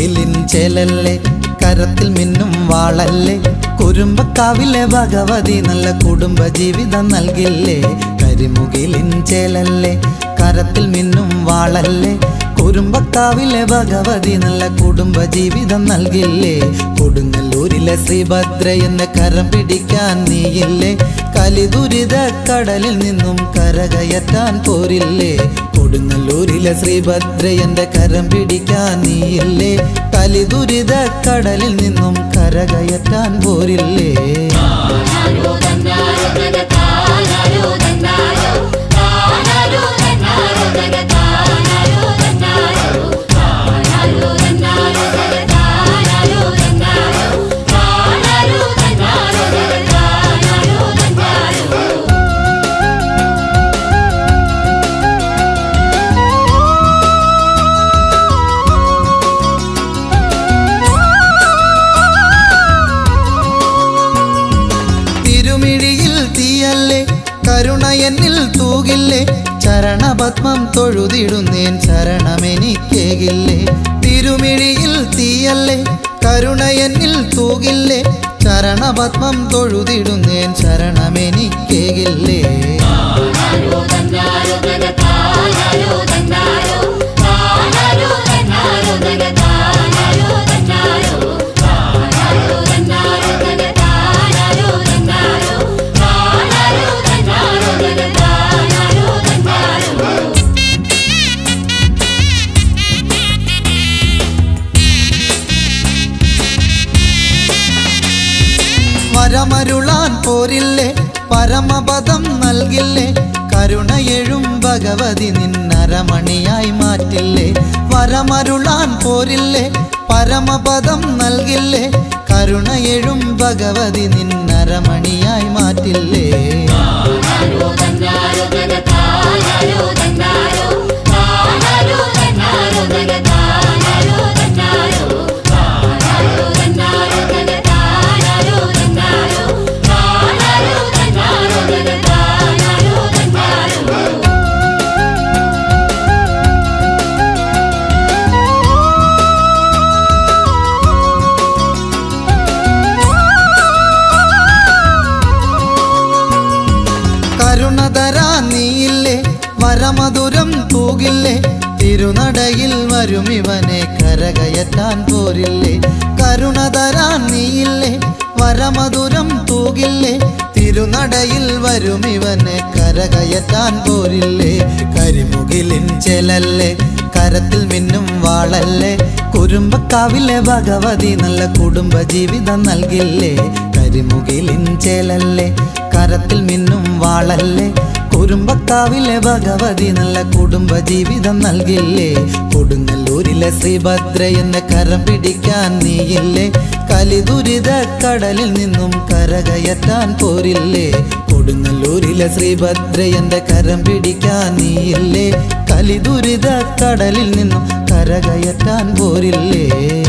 കരിമുകിലിൻ ചേലല്ലേ കരത്തിൽ മിന്നും വാളല്ലേ കുരുമ്പക്കാവിലെ ഭഗവതി നല്ല കുടുംബ ജീവിതം നൽകില്ലേ കരിമുകിലിൻ ചേലല്ലേ കരത്തിൽ മിന്നും വാളല്ലേ കുരുമ്പക്കാവിലെ ഭഗവതി നല്ല കുടുംബ ജീവിതം നൽകില്ലേ കൊടുങ്ങല്ലൂരിലെ ശ്രീഭദ്ര എന്ന കരം പിടിക്കാൻ നീയില്ലേ കലിദുരിത കടലിൽ നിന്നും കരകയറ്റാൻ പോരില്ലേ കൊടുങ്ങല്ലൂരിലെ ശ്രീഭദ്ര എന്റെ കരം പിടിക്കാൻ നീയില്ലേ കലിദുരിത കടലിൽ നിന്നും കരകയറ്റാൻ പോരില്ലേ താനാരോ തന്നാരോ തക താനാരോ തന്നാരോ താനാരോ തന്നാരോ തക താനാരോ തന്നാരോ താനാരോ തന്നാരോ തക താനാരോ തന്നാരോ താനാരോ തന്നാരോ തക താനാരോ തന്നാരോ തിരുമിഴിയിൽ തീയല്ലേ കരുണ എന്നിൽ തൂകില്ലേ ചരണപത്മം തൊഴുതിടുന്നേൻ ശരണമെനിക്കേകില്ലേ തിരുമിഴിയിൽ തീയല്ലേ കരുണ എന്നിൽ തൂകില്ലേ ചരണപത്മം തൊഴുതിടുന്നേൻ ശരണമെനിക്കേകില്ലേ താനാരോ തന്നാരോ തക താനാരോ തന്നാരോ താനാരോ തന്നാരോ തക താനാരോ തന്നാരോ താനാരോ തന്നാരോ തക താനാരോ തന്നാരോ താനാരോ തന്നാരോ തക താനാരോ തന്നാരോ വരമരുളാൻ പോരില്ലേ പരമപദം നൽകില്ലേ കരുണയെഴും ഭഗവതി നിന്നരമണിയായി മാറ്റില്ലേ വരമരുളാൻ പോരില്ലേ പരമപദം നൽകില്ലേ കരുണയെഴും ഭഗവതി നിന്നരമണിയായി മാറ്റില്ലേ താനാരോ തന്നാരോ തക താനാരോ തന്നാരോ താനാരോ തന്നാരോ തക താനാരോ തന്നാരോ താനാരോ തന്നാരോ തക താനാരോ തന്നാരോ താനാരോ തന്നാരോ തക താനാരോ തന്നാരോ കരുണതരാ നീയില്ലേ വരമധുരം തൂകില്ലേ തിരുനടയിൽ വരും ഇവനെ കരകയറ്റാൻ പോരില്ലേ കരുണതരാ നീയില്ലേ വരമധുരം തൂകില്ലേ തിരുനടയിൽ വരും ഇവനെ കരകയറ്റാൻ പോരില്ലേ കരിമുകിലിൻ ചെലല്ലേ കരത്തിൽ മിന്നും വാളല്ലേ കുരുമ്പക്കാവിലെ ഭഗവതി നല്ല കുടുംബ ജീവിതം നൽകില്ലേ കരിമുകിലിൻ ചേലല്ലേ കരത്തിൽ മിന്നും വാളല്ലേ കുരുമ്പക്കാവിലെ ഭഗവതി നല്ല കുടുംബ ജീവിതം നൽകില്ലേ കൊടുങ്ങല്ലൂരിലെ ശ്രീഭദ്ര എന്ന കരം പിടിക്കാൻ നീയില്ലേ കലിദുരിത കടലിൽ നിന്നും കരകയറ്റാൻ പോരില്ലേ കൊടുങ്ങല്ലൂരിലെ ശ്രീഭദ്ര എന്റെ കരം പിടിക്കാൻ നീയില്ലേ കലിദുരിത കടലിൽ നിന്നും കരകയറ്റാൻ പോരില്ലേ